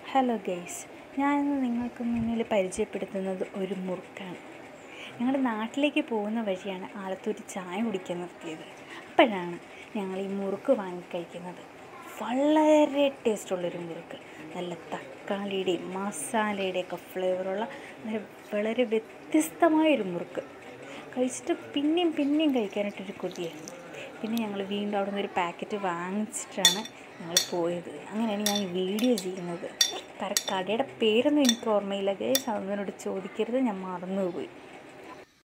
hello guys ഞാനിന്ന് നിങ്ങൾക്ക് മുന്നിൽ പരിചയപ്പെടുത്തുന്നത് ഒരു മുറുക്കാണ് ഞങ്ങളുടെ നാട്ടിലേക്ക് പോകുന്ന വഴിയാണ് ആലത്തൂർ ചായ കുടിക്കാൻ നിർത്തിയത് അപ്പോഴാണ് ഞങ്ങൾ ഈ മുറുക്ക് വാങ്ങി കഴിക്കുന്നത് വളരെ ടേസ്റ്റുള്ളൊരു മുറുക്ക് നല്ല തക്കാളിയുടെയും മസാലയുടെയും ഒക്കെ ഫ്ലേവറുള്ള നല്ല വളരെ വ്യത്യസ്തമായൊരു മുറുക്ക് കഴിച്ചിട്ട് പിന്നെയും പിന്നെയും കഴിക്കാനായിട്ടൊരു കൊതിയായിരുന്നു പിന്നെ ഞങ്ങൾ വീണ്ടും അവിടെ നിന്ന് ഒരു പാക്കറ്റ് വാങ്ങിച്ചിട്ടാണ് ഞങ്ങൾ പോയത് അങ്ങനെയാണ് ഞാൻ ഈ വീഡിയോ ചെയ്യുന്നത് കാരണം കടയുടെ പേരൊന്നും എനിക്ക് ഓർമ്മയില്ല ഗൈസ് അതൊന്നും എന്നോട് ചോദിക്കരുത് ഞാൻ മറന്നുപോയി